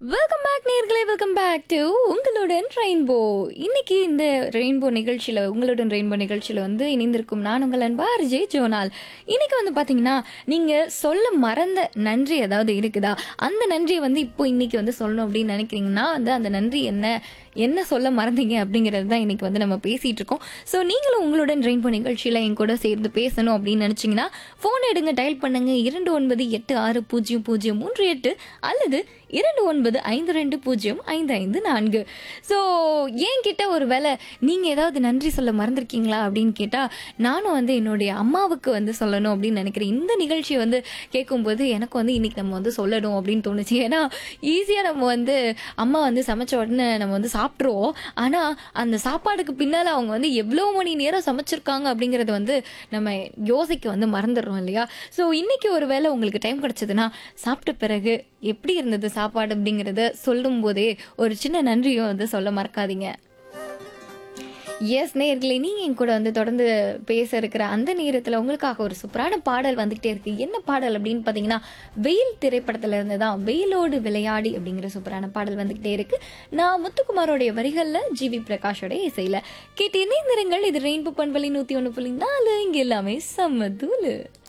welcome back நேர்களே welcome back to உங்களுடன் rainbow இன்னைக்கு இந்த ரெயின்போ நிகழ்ச்சியில் உங்களுடன் ரெயின்போ நிகழ்ச்சியில் வந்து இணைந்திருக்கும் நான் உங்கள் அன்பா அர்ஜே ஜோனால் இன்னைக்கு வந்து பார்த்தீங்கன்னா நீங்கள் சொல்ல மறந்த நன்றி ஏதாவது இருக்குதா அந்த நன்றியை வந்து இப்போ இன்னைக்கு வந்து சொல்லணும் அப்படின்னு நினைக்கிறீங்கன்னா வந்து அந்த நன்றி என்ன என்ன சொல்ல மறந்தீங்க அப்படிங்கிறது தான் இன்னைக்கு வந்து நம்ம பேசிட்டு இருக்கோம் ஸோ நீங்களும் உங்களுடன் ரெயின்போ நிகழ்ச்சியில் என் கூட சேர்ந்து பேசணும் அப்படின்னு நினச்சிங்கன்னா ஃபோன் எடுங்க டயல் பண்ணுங்க இரண்டு ஒன்பது எட்டு ஆறு பூஜ்ஜியம் பூஜ்ஜியம் மூன்று எட்டு அல்லது இரண்டு ஒன்பது ஐந்து ரெண்டு பூஜ்ஜியம் ஐந்து ஐந்து நான்கு ஸோ என்கிட்ட ஒரு வேளை நீங்கள் ஏதாவது நன்றி சொல்ல மறந்துருக்கீங்களா அப்படின்னு கேட்டால் நானும் வந்து என்னுடைய அம்மாவுக்கு வந்து சொல்லணும் அப்படின்னு நினைக்கிறேன் இந்த நிகழ்ச்சியை வந்து கேட்கும்போது எனக்கு வந்து இன்னைக்கு நம்ம வந்து சொல்லணும் அப்படின்னு தோணுச்சு ஏன்னா ஈஸியாக நம்ம வந்து அம்மா வந்து சமைச்ச உடனே நம்ம வந்து சாப்பிட்ருவோம் ஆனால் அந்த சாப்பாடுக்கு பின்னால் அவங்க வந்து எவ்வளோ மணி நேரம் சமைச்சிருக்காங்க அப்படிங்கிறத வந்து நம்ம யோசிக்க வந்து மறந்துடுறோம் இல்லையா ஸோ இன்னைக்கு ஒரு வேளை உங்களுக்கு டைம் கிடைச்சதுன்னா சாப்பிட்ட பிறகு எப்படி இருந்தது சாப்பாடு அப்படிங்கிறத சொல்லும் போதே ஒரு சின்ன நன்றியும் வந்து சொல்ல மறக்காதீங்க எஸ் நேர்களே நீங்கள் என் கூட வந்து தொடர்ந்து பேச இருக்கிற அந்த நேரத்தில் உங்களுக்காக ஒரு சூப்பரான பாடல் வந்துகிட்டே இருக்கு என்ன பாடல் அப்படின்னு பார்த்தீங்கன்னா வெயில் திரைப்படத்துல இருந்து தான் வெயிலோடு விளையாடி அப்படிங்கிற சூப்பரான பாடல் வந்துகிட்டே இருக்கு நான் முத்துக்குமாரோடைய வரிகளில் ஜிவி பிரகாஷோடைய இசையில் கேட்டு இணைந்திருங்கள் இது ரெயின்போ பண்பலி நூற்றி ஒன்று புள்ளி நாலு இங்கே எல்லாமே செம்ம தூளு